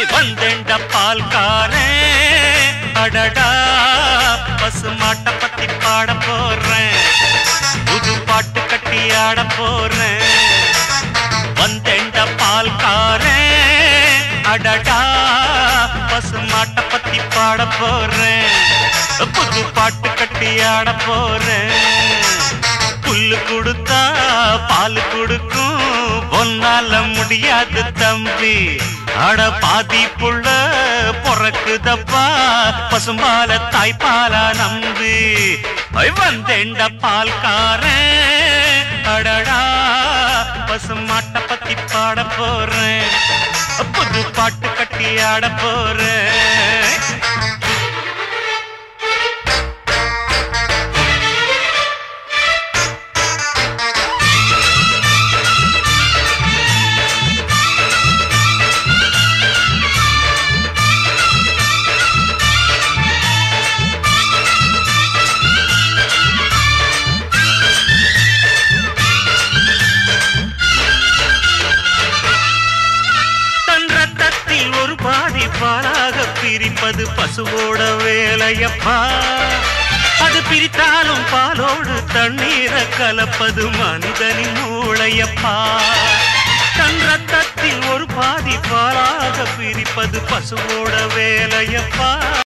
வந்தேண்ட பால்காரே அடடா பசு மாட்டை பத்தி பாட போறேன் புது பாட்டு கட்டி ஆட போறேன் வந்தேண்ட பால்காரே அடடா பசு மாட்டை பத்தி பாட போறேன் புது பாட்டு கட்டி ஆட போறேன் புல்லு கொடுத்தா பால் கொடுக்கும் ஒன்னால முடியாது தம்பி அட பாதி புள்ள பொறக்குதப்பா பசும்பால தாய்ப்பாலா நம்பி ஐ வந்தேண்ட பால்காரன் அடடா பசுமாட்டை பத்தி பாட போறேன் புது பாட்டு கட்டி ஆட போறேன் தன் ரத்தத்தில் ஒரு பாதி பாலாக பிரிப்பது பசுவோட வேலையப்பா அது பிரித்தாலும் பாலோடு தண்ணீரை கலப்பது மனிதனின் மூளையப்பா தன் ரத்தத்தில் ஒரு பாதி பாலாக பிரிப்பது பசுவோட வேலையப்பா